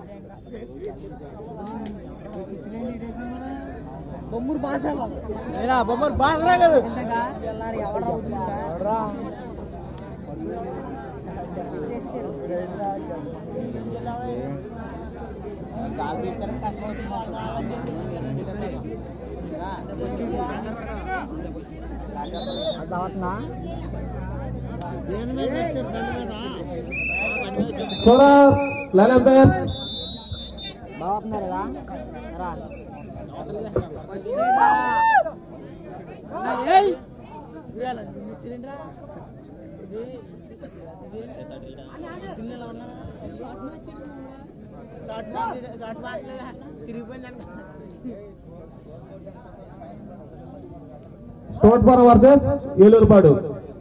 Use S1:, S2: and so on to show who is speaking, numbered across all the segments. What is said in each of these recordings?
S1: బొమ్మూరు భాష
S2: ఏరా బొమ్మలు బాగా కదా
S1: ఎవరు అవుతుందా దావత్నా
S3: స్కోరర్ లైన్ అంపైర్స్
S1: బాగుతున్నారు కదా రా
S3: స్పోర్ట్ ఫోరం వర్సెస్ ఏలూరుపాడు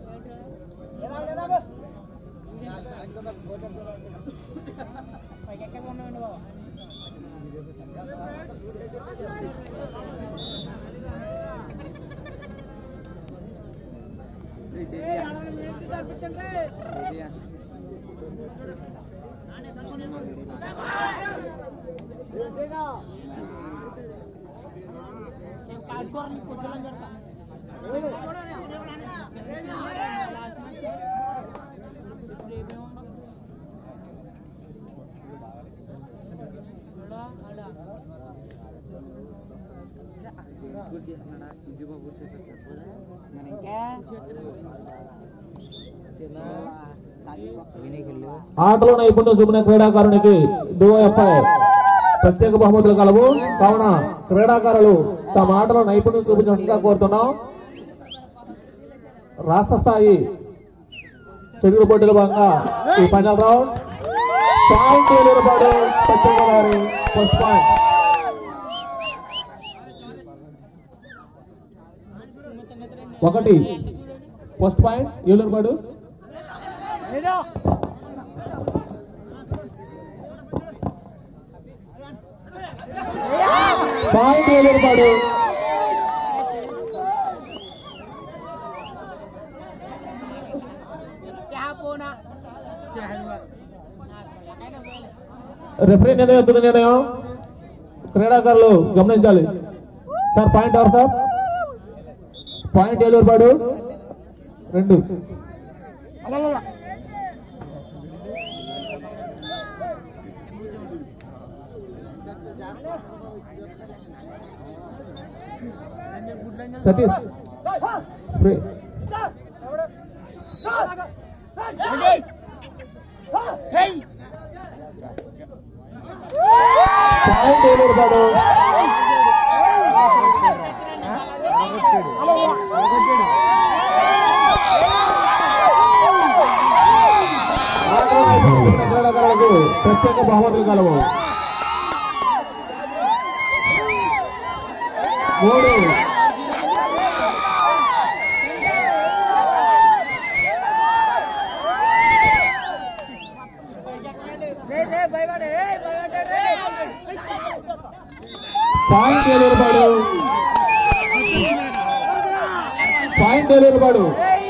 S3: ఆటలో నైపుణ్యం చూపిన క్రీడాకారునికి డిఓఎఫ్ఐ ప్రత్యేక బహుమతులు కలవు కావున క్రీడాకారులు తమ ఆటలో నైపుణ్యం చూపించగా కోరుతున్నాం రాష్ట్ర స్థాయి చెడుగుడు పోటీలో భాగంగా ఈ final round point Elurupadu Paschima Godavari first point ఒకటి first point Elurupadu point Elurupadu referee నిర్ణయం తుది నిర్ణయం క్రీడాకారులు గమనించాలి సార్ పాయింట్ ఎవరు సార్ పాయింట్ ఏలూరుపాడు రెండు సతీష్ స్ప్రే పాయింట్ ఏలూరుపాడు ఆటలో నైపుణ్యం చూపిన క్రీడాకారులకు ప్రత్యేక బహుమతులు కలవు మూడు పాయింట్ ఏలూరుపాడు పాయింట్ ఏలూరుపాడు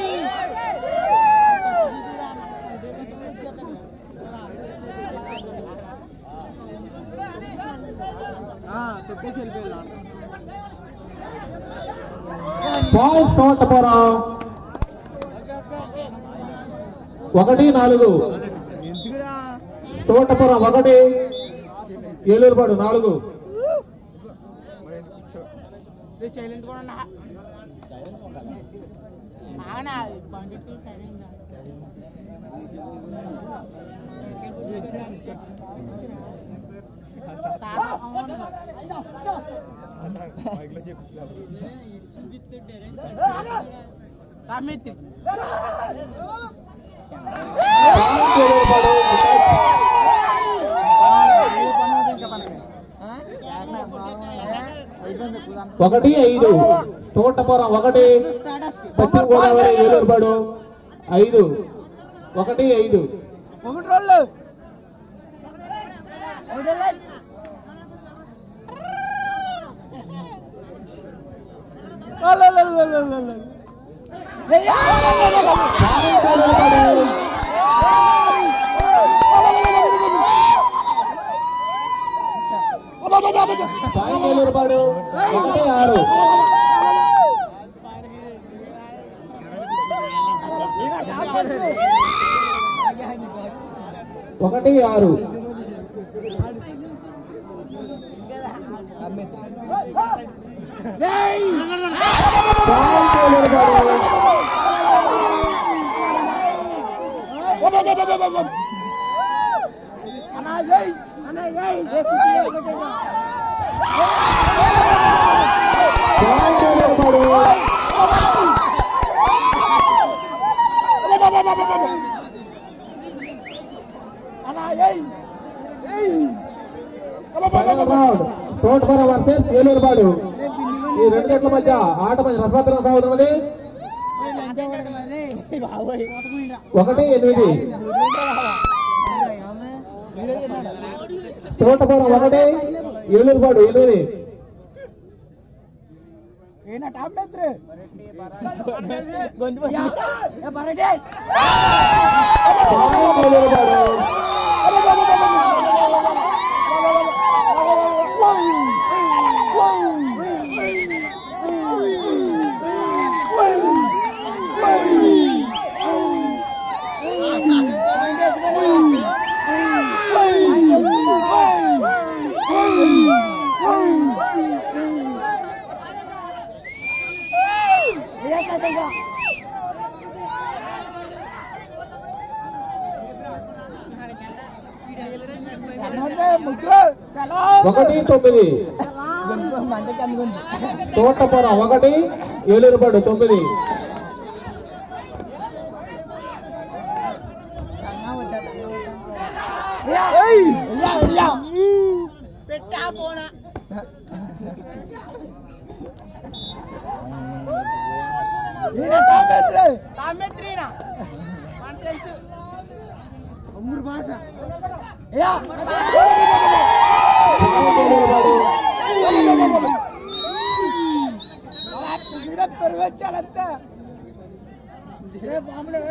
S1: తొక్కేసి వెళ్ళిపోయాడు
S3: పాయింట్స్ తోటపురం ఒకటి నాలుగు తోటపురం ఒకటి ఏలూరుపాడు నాలుగు
S1: సైలెంట్ కూడా ఉన్నా ఆగనా పండితులు సైలెంట్ కామెత్రి
S3: పాయింట్ ఏలూరుపాడు ఒకటి ఐదు తోటపురం ఒకటి పశ్చిమ గోదావరి ఏలూరుపాడు ఐదు ఒకటి ఐదు
S1: ఒకటి రోళ్ళు
S3: పాయింట్ ఏలూరుపాడు పాయింట్ ఏలూరుపాడు ఒకటి ఆరు ఒకటి ఆరు point Elurupadu point Elurupadu final round Thotapara versus Elurupadu ఈ రెండు జట్ల మధ్య ఆట మంచి రసవత్తరం సాగుతున్నది ఒకటి ఎనిమిది తోటపర ఒకటి ఏలూరుపాడు ఎనిమిది పాయింట్ ఏలూరుపాడు ఒకటి తొమ్మిది తోటపొర ఒకటి ఏలూరుపాడు తొమ్మిది
S1: పెట్టా పోనా తామెత్రీనా మనకు తెలుసు అమ్మురు భాష
S3: పాయింట్ ఏలూరుపాడు
S1: పెరుగొచ్చాలంతా బాంబులే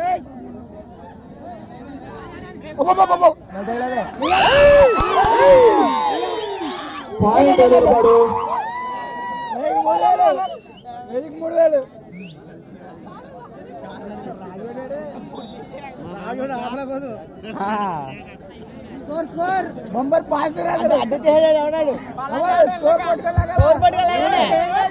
S3: పాయింట్ ఏలూరుపాడు
S1: మూడు వేలు స్కోర్ స్కోర్ బంబర్ పాస్ రాదు అడ్డు తేడాడు ఎవడాడు స్కోర్ పట్టుకోలేగా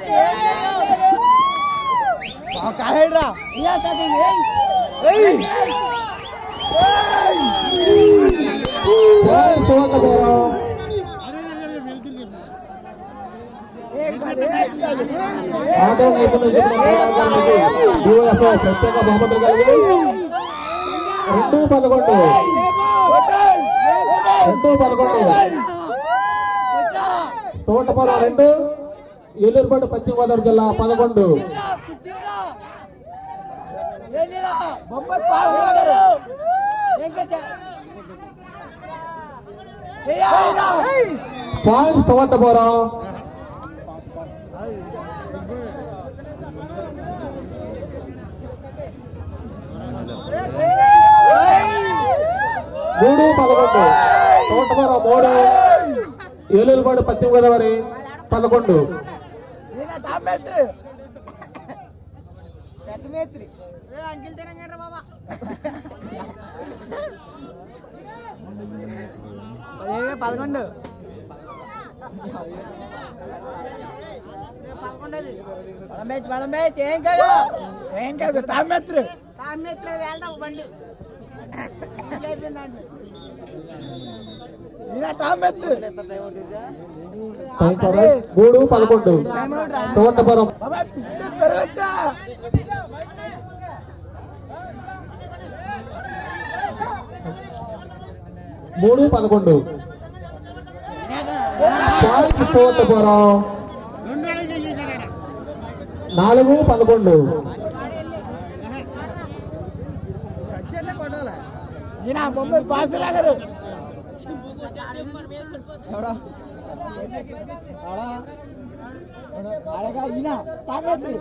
S1: కాయడ్రా ఇయా సది ఏయ్
S3: పాయింట్ తోటపొర ఆటో నైపుణ్యం చూపిన క్రీడాకారునికి DYFI ప్రత్యేక బహుమతులు కలిగి రెండు పదకొండు రెండు పదకొండు తోటపొర రెండు ఏలూరుపాడు పశ్చిమ గోదావరి జిల్లా పదకొండు
S1: బొమ్మర్ పాస్ రాదు
S3: పాయింట్స్ తోటపొర మూడు పదకొండు తోటపొర మూడు ఏలూరుపాడు పశ్చిమ గోదావరి పదకొండు
S1: తామేత్రి పెద్ద మేత్రి అంకిల్ తెలంగాణ బాబా పదకొండు బలం బలం ఏం కాదు ఏం కాదు తామేత్రి తామేత్రి వెళ్దాం బండి తామేత్రి
S3: టైం ఫర్ మూడు పదకొండు తోటపొర
S1: బాబా పిచ్చి పెరగచ్చా
S3: మూడు పదకొండు పాయింట్స్ తోటపొర నాలుగు పదకొండు
S1: ఈయన బొమ్మ పాస్ లాగరు అడగా ఈయన తాగేది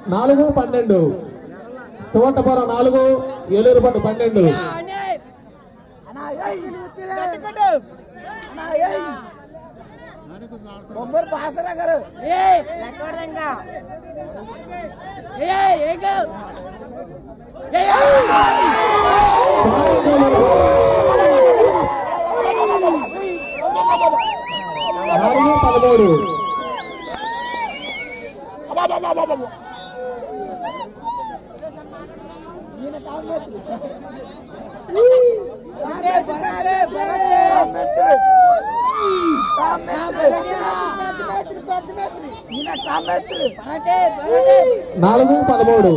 S3: నాలుగు పన్నెండు స్తోటపురం నాలుగు ఏలూరుపట్టు పన్నెండు
S1: బొమ్మరు పాసరా గారు
S3: నాలుగు పదమూడు నాలుగు పదమూడు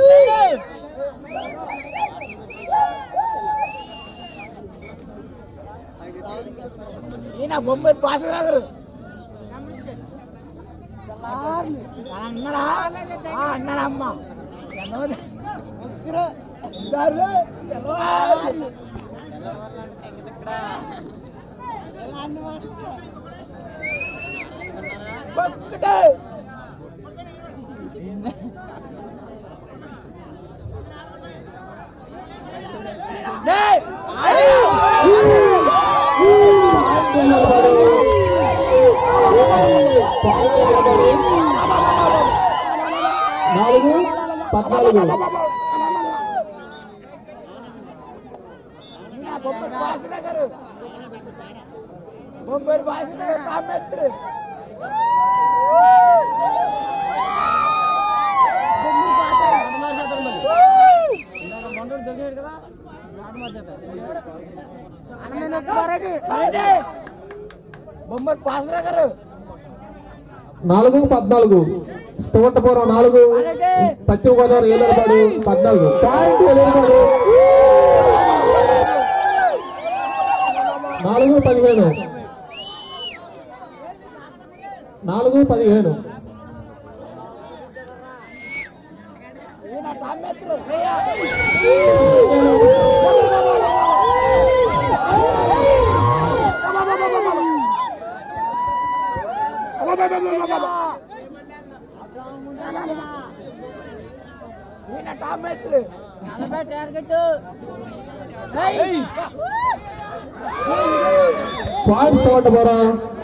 S1: ఈయన బొమ్మరు పాసరా గారు అన్నారా ఆ, అన్నారా అమ్మ తెలవదు. ఇదారు, తెలవదు. ఒక్కటే. డేయ్,
S3: నాలుగు పద్నాలుగు
S1: ఈయన బొమ్మరు పాసరా గారు బొమ్మరు పాసరా గారు సామెత్రి
S2: మొండోడు దొరికాడు కదా నాటు మార్చేత
S1: బొమ్మరు పాసరా గారు
S3: నాలుగు పద్నాలుగు స్తోటపురం నాలుగు పశ్చిమ గోదావరి ఏలూరుపాడు పద్నాలుగు పాయింట్ ఏలూరుపాడు నాలుగు పదిహేను నాలుగు పదిహేను
S1: ఈయన సామెత్రి ఈయన సామెత్రి
S3: పాయింట్ స్తోటపురం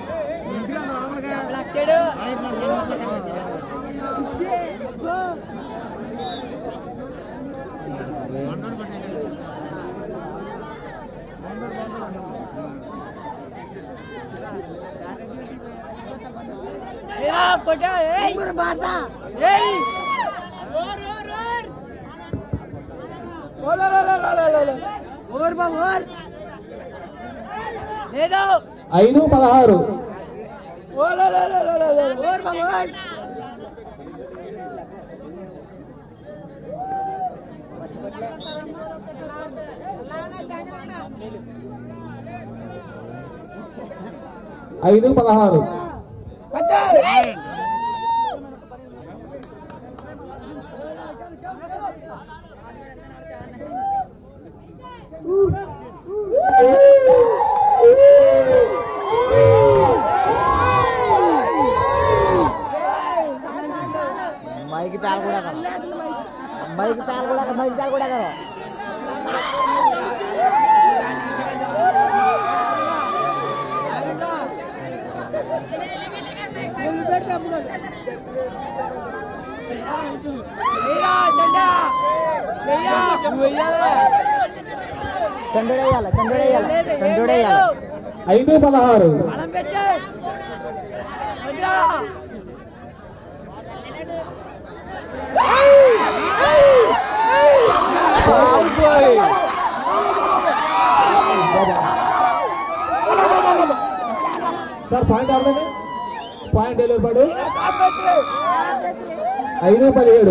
S1: లేదు
S3: ఐదు పదహారు ఐదు పదహారు
S2: అమ్మాయికి పేల కూడా కదా అమ్మాయికి పేల కూడా కదా అమ్మాయికి పేల కూడా కదా చంద్రుడేయాలి చంద్రుడేయాలి చంద్రుడేయాలి
S3: ఐదు పదహారు సార్ పాయింట్ ఆడదండి పాయింట్ ఏలూరుపాడు ఐదు పదిహేడు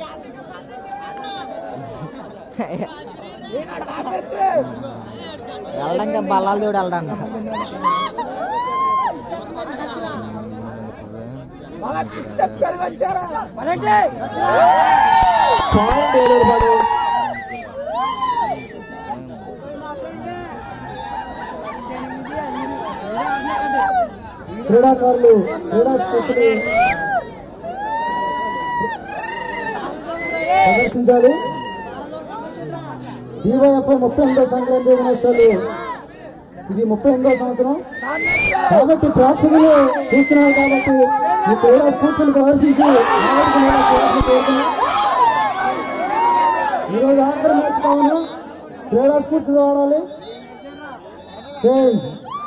S2: వెళ్ళడానికి బల్లాల దేవుడు వెళ్ళడానికి
S1: వచ్చారా
S3: పాయింట్ ఏలూరుపాడు క్రీడాకారులు క్రీడా స్ఫూర్తిని
S1: ప్రదర్శించాలి డివైఎఫ్ఐ ముప్పై ఎనిమిదో సంక్రాంతి దినోత్సవాలు ఇది ముప్పై ఎనిమిదో సంవత్సరం కాబట్టి ప్రేక్షకులు చూస్తున్నారు కాబట్టి ఈ క్రీడా స్ఫూర్తిని ప్రదర్శించి ఆనందించుకునేలా చేయాలని కోరుతున్నాం. ఈరోజు ఆఖరి మ్యాచ్ కావున క్రీడా స్ఫూర్తితో ఆడాలి చేంజ్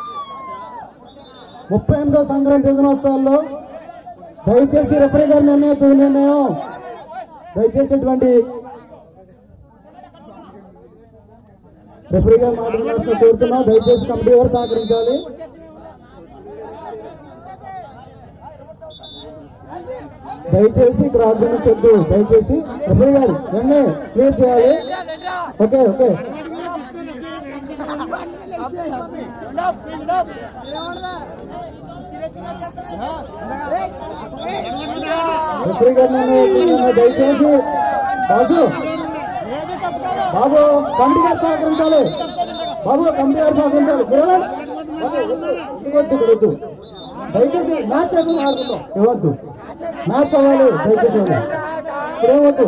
S1: ముప్పై ఎనిమిదో సంక్రాంతి దినోత్సవాల్లో దయచేసి రెఫరీ గారి నిర్ణయం తుది నిర్ణయం దయచేసి ఇటువంటి రెఫరీ గారు మాట్లాడాల్సిన కోరుతున్నాం దయచేసి కమిటీ వారు సహకరించాలి దయచేసి ఇక్కడ ఆగ్రహించొద్దు దయచేసి రెఫరీ గారు వెంటనే క్లియర్ చేయాలి ఓకే ఓకే రెఫరీ గారు నన్ను దయచేసి బాసు బాబు కమిటీ గారు సహకరించాలి బాబు కమిటీ గారు సహకరించాలి గురవాడు ఇవ్వద్దు ఇక్కడ వద్దు దయచేసి మ్యాచ్ అయిపోయి ఆడుకుందాం ఇవ్వద్దు మ్యాచ్ అవ్వాలి దయచేసి వాళ్ళు ఇక్కడ ఏమొద్దు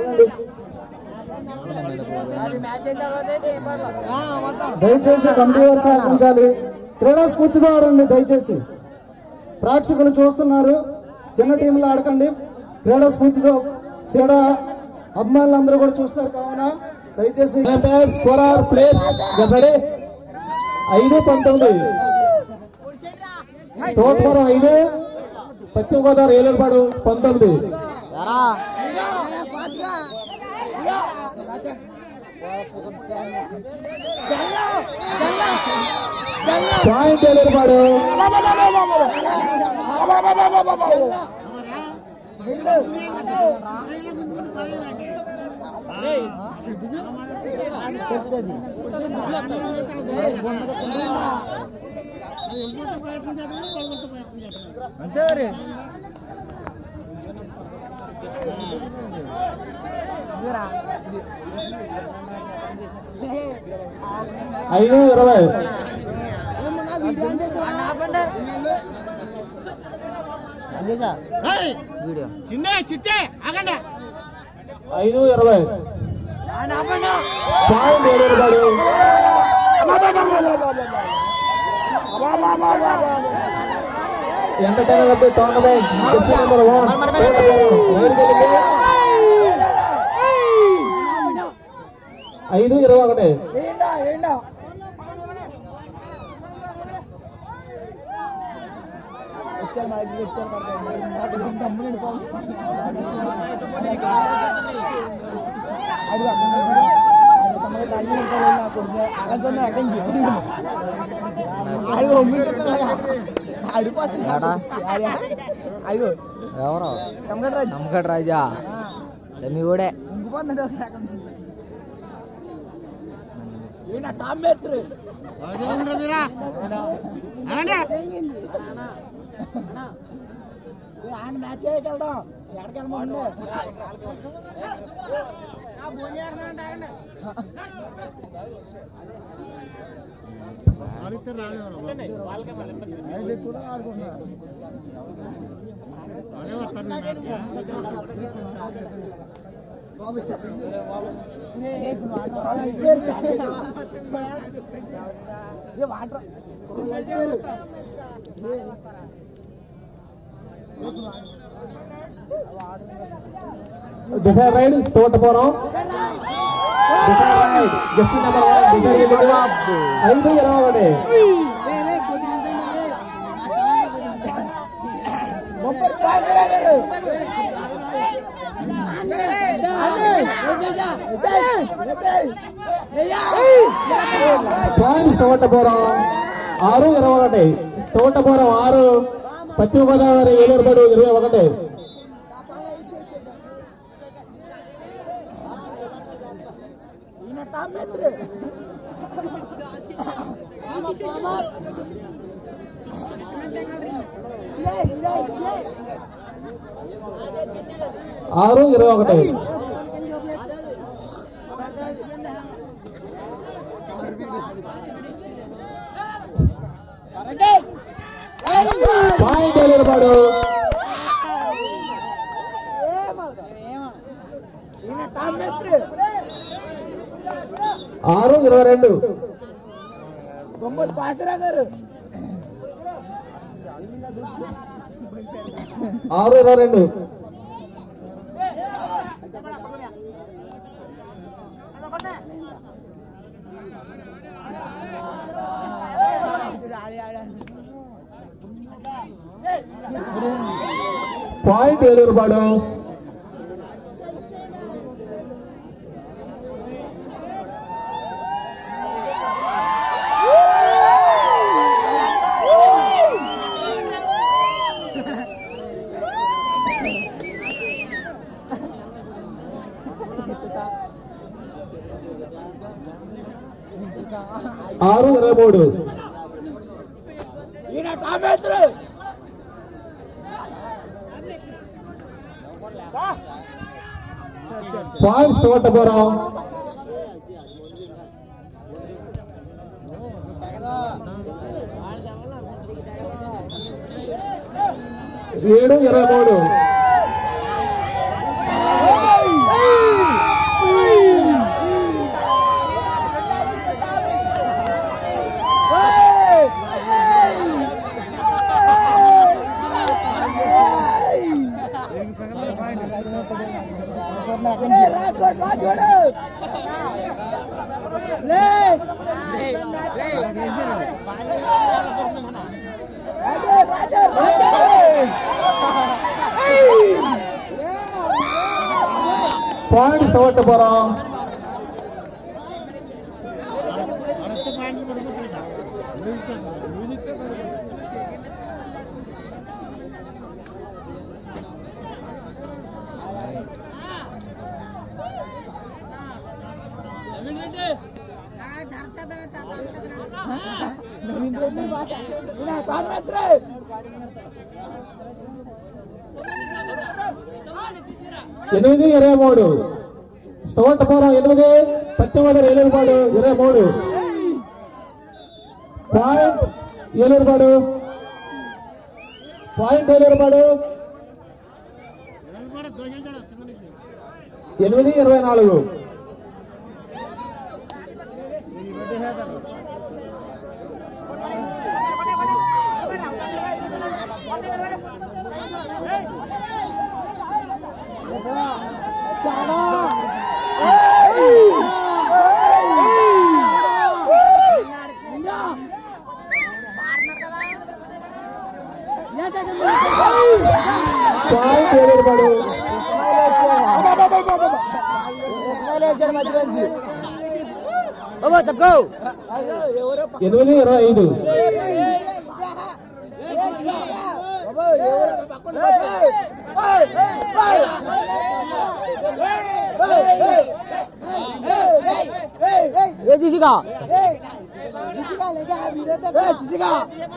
S1: దయచేసి కమిటీ వారు సహకరించాలి క్రీడా స్ఫూర్తిగా ఆడండి దయచేసి ప్రేక్షకులు చూస్తున్నారు చిన్న టీంలో ఆడకండి క్రీడా స్ఫూర్తితో క్రీడా అభిమానులందరూ కూడా చూస్తారు కావున దయచేసి
S3: స్కోరర్ ప్లేస్ రెడీ ఐదు పంతొమ్మిది తోటపురం ఐదు పశ్చిమ గోదావరి ఏలూరుపాడు పంతొమ్మిది
S2: ఎరా
S3: పాయింట్ ఏలూరుపాడు ఐదు ఇరవై
S2: అందేసా వీడియో
S3: ఐదు ఇరవై పాయింట్ ఏలూరుపాడు ఎంటర్టైనర్ అబ్బాయి టోర్నమెంట్ జెర్సీ నెంబర్ వన్ వేరుకెళ్ళింది ఐదు ఇరవై ఒకటి
S2: ఏడా
S1: అయ్యో
S2: ఎవరు
S1: కమగడ్రాజ్
S2: నమ్మకడు రాజా చమ్మి కూడా
S1: ఈయన టాప్ మేస్త్రి ఆయన మ్యాచ్ చేయగలడం ఎక్కడికి వెళ్ళమండి water
S3: decide ride Thotapuram decide ride jersey number one decide వెళ్ళింది ఐదు ఇరవై ఒకటి పాయింట్స్ తోటపురం ఆరు ఇరవై ఒకటి తోటపురం ఆరు పశ్చిమ గోదావరి ఏలూరుపాడు ఇరవై ఒకటి
S1: ఈయన టాప్ మేస్త్రి
S3: ఆరు ఇరవై ఒకటి పాయింట్ ఏలూరుపాడు
S1: ఈయన
S3: ఆరు ఇరవై రెండు
S2: తొమ్మిది పాసరా గారు
S3: ఆరు ఇరవై రెండు పాయింట్ ఏలూరు పాడు ఆరు ఇరవై మూడు
S2: ఈయన టామేశ్వరు
S3: పాయింట్ శివట్టపురం ఏడు ఇరవై మూడు
S2: రాజకోట్ రాజకోడు లే రాజే రాజే
S3: పాయింట్ శివట్టపురం
S2: ఈయన టామేశ్వరు
S3: ఎనిమిది ఇరవై మూడు శివట్టపురం ఎనిమిది పత్తిమూడు ఏలూరుపాడు ఇరవై మూడు పాయింట్ ఏలూరుపాడు పాయింట్ ఏలూరుపాడు ఎనిమిది ఇరవై నాలుగు పాయింట్ ఏలూరుపాడు
S2: బాబా తప్పుకో
S3: ఎనిమిది ఇరవై ఐదు
S2: ఏ చూసిగా చూసిగా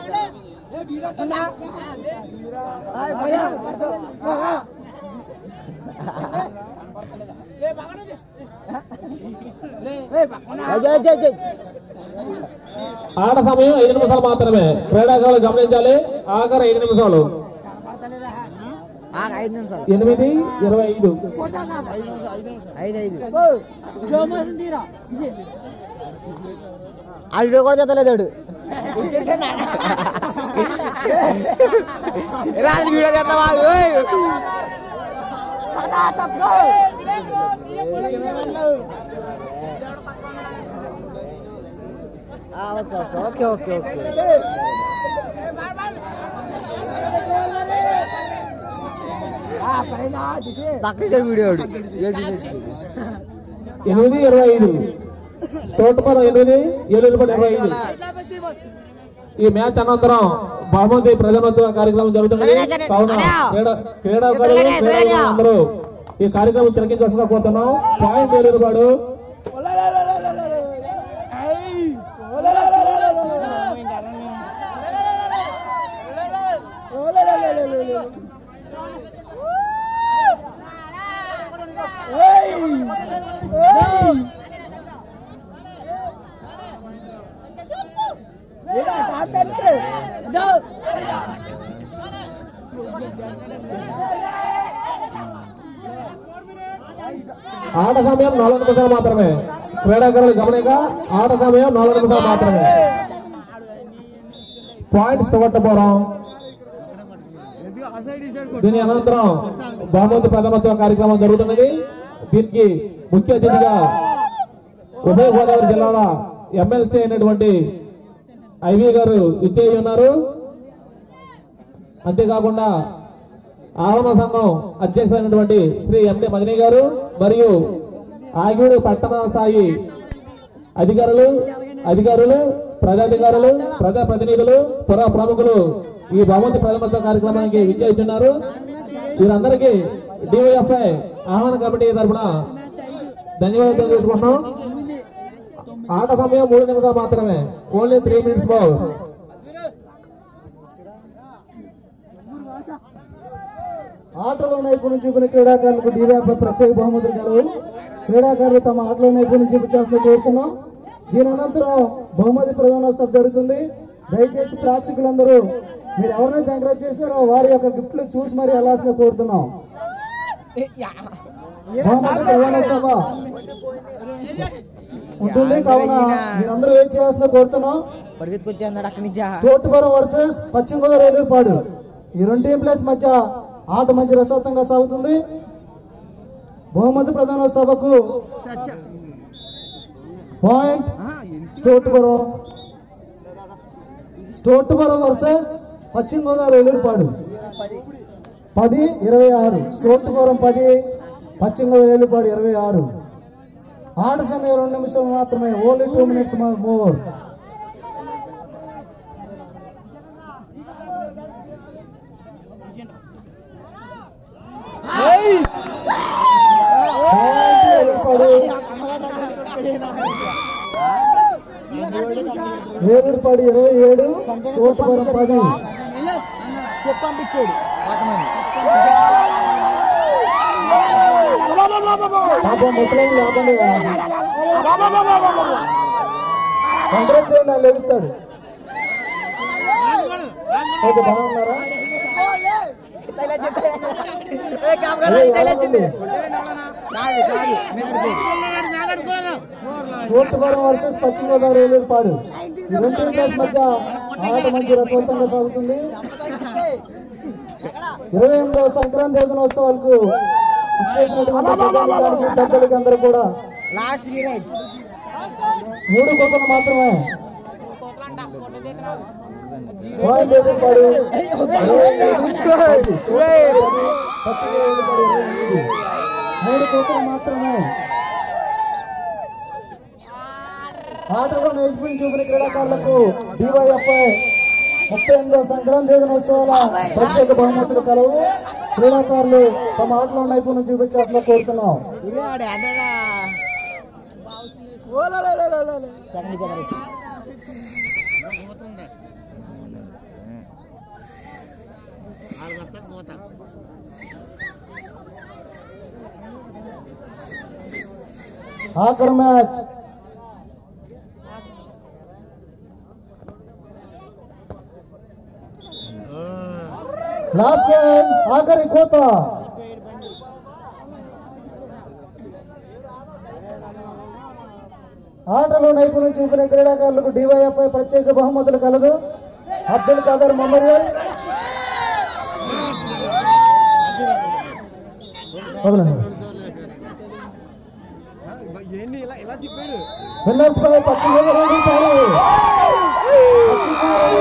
S3: ఆట సమయం ఐదు నిమిషాలు మాత్రమే క్రీడాకారులు గమనించాలి ఆఖరి ఐదు నిమిషాలు
S2: ఐదు నిమిషాలు
S3: ఎనిమిది ఇరవై ఐదు
S2: ఐదు ఐదు ఆ వీడియో కూడా చేతలేదు వాడు రాజు వీడియో చేస్తావా ఓకే ఓకే ఓకే తక్కువ వీడియో వాడు ఏ చూసేసి
S3: ఎనిమిది ఇరవై ఐదు తోటపల్లి ఎనిమిది ఏలూరుపల్లి ఇరవై ఐదు ఈ మ్యాచ్ అనంతరం బహుమతి ప్రజామత్వ కార్యక్రమం జరుగుతున్నది కావున క్రీడా క్రీడాకారులు క్రీడాకారులు అందరూ ఈ కార్యక్రమం తిలకించాల్సిందిగా కోరుతున్నాం పాయింట్ ఏలూరుపాడు ఆట సమయం నాలుగు నిమిషాలు మాత్రమే క్రీడాకారుల గమనిక ఆట సమయం నాలుగు నిమిషాలు మాత్రమే పాయింట్స్ కొట్టపోవడం దీని అనంతరం బహుమతి ప్రథమోత్సవ కార్యక్రమం జరుగుతున్నది దీనికి ముఖ్య అతిథిగా ఉభయ గోదావరి జిల్లాల ఎమ్మెల్సీ అయినటువంటి ఐవి గారు ఇచ్చేయి ఉన్నారు అంతేకాకుండా ఆహ్వాన సంఘం అధ్యక్షులైనటువంటి శ్రీ ఎండి మదిని గారు మరియు ఆగిడి పట్టణ స్థాయి అధికారులు అధికారులు ప్రజాధికారులు ప్రజా ప్రతినిధులు పుర ప్రముఖులు ఈ బహుమతి ప్రథమోత్సవ కార్యక్రమానికి విచ్చేస్తున్నారు వీరందరికీ డివైఎఫ్ఐ ఆహ్వాన కమిటీ తరఫున ధన్యవాదాలు తెలుసుకుంటున్నాం ఆట సమయం మూడు నిమిషాలు మాత్రమే ఓన్లీ త్రీ మినిట్స్ బాల్
S1: ఆటలో నైపుణ్యం చూపిన క్రీడాకారులకు డీవీఎఫ్ ప్రత్యేక బహుమతులు కలవు క్రీడాకారులు తమ ఆటలో నైపుణ్యం చూపించాల్సిన కోరుతున్నాం దీని అనంతరం బహుమతి ప్రధానోత్సవం జరుగుతుంది దయచేసి ప్రేక్షకులందరూ మీరు ఎవరినైతే ఎంకరేజ్ చేశారో వారి యొక్క గిఫ్ట్లు చూసి మరీ వెళ్ళాల్సిన కోరుతున్నాం బహుమతి ప్రధానోత్సవ ఉంటుంది కావున మీరందరూ వెయిట్ చేయాల్సిన కోరుతున్నాం
S2: పరిగెత్తుకొచ్చేస్తున్నాడు అక్కడి నుంచా
S1: తోటుపురం వర్సెస్ పశ్చిమ గోదావరి ఏలూరుపాడు ఈ రెండు టీం ప్లేస్ మధ్య ఆట మంచి రసవత్తంగా సాగుతుంది బహుమతి ప్రధాన సభకు పాయింట్ స్టోటుపురం స్టోటుపురం వర్సెస్ పశ్చిమ గోదావరి ఏలూరుపాడు పది ఇరవై ఆరు స్టోటుపురం పది పశ్చిమ గోదావరి ఏలూరుపాడు ఇరవై ఆరు ఆట సమయం రెండు నిమిషాలు మాత్రమే only two minutes more Velurupadu ఇరవై ఏడు కోటపురం పది
S2: చెప్పు పంపించాడు వాటమని
S1: పాపం ముసలి లేకుండా కంట్రోల్ చేయండి ఆయన లెగుస్తాడు ఓకే బాగున్నారా కోటపురం వర్సెస్ పశ్చిమ గోదావరి ఏలూరుపాడు ఈ రెండు టీమ్స్ మధ్య ఆట మంచి రసవంతంగా సాగుతుంది ఇరవై ఎనిమిదవ సంక్రాంతి యోజనోత్సవాలకు ఇచ్చేసినటువంటి ప్రజానికానికి పెద్దలకి అందరూ కూడా
S2: లాస్ట్ మినిట్
S1: మూడు కోతలు మాత్రమే పాయింట్ ఏలూరుపాడు ఇరవై ఐదు, పది. పశ్చిమ ఏలూరుపాడు ఇరవై ఎనిమిది. మూడు కోతలు మాత్రమే ఆటలో నేర్చుకుని చూపిన క్రీడాకారులకు డివైఎఫ్ఐ ముప్పై ఎనిమిదో సంక్రాంతి దినోత్సవాల ప్రత్యేక బహుమతులు కలవు క్రీడాకారులు తమ ఆటలో నైపుణ్యం చూపించాల్సిన కోరుతున్నాం
S2: ఇవాడే అన్నడా సెకండ్ జనరేట్
S1: ఆఖరి మ్యాచ్ లాస్ట్ గేమ్ ఆఖరి కోత ఆటలో నైపుణ్యం చూపిన క్రీడాకారులకు డివైఎఫ్ఐ ప్రత్యేక బహుమతులు కలదు అబ్దుల్ ఖాదర్ మెమోరియల్ వదలండి విన్నర్స్ పై పశ్చిమ గోదావరి పాలు. పశ్చిమ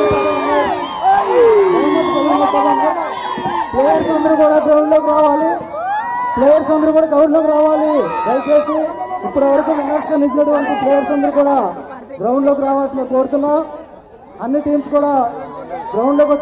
S1: గోదావరి పాలు. ప్లేయర్స్ అందరూ కూడా గ్రౌండ్ లోకి రావాలి ప్లేయర్స్ అందరూ కూడా గ్రౌండ్ లోకి రావాలి దయచేసి ఇప్పటి వరకు విన్నర్స్ గా నిలిచినటువంటి ప్లేయర్స్ అందరూ కూడా గ్రౌండ్ లోకి రావాల్సిన కోరుతున్నాం అన్ని టీమ్స్ కూడా గ్రౌండ్ లోకి వచ్చి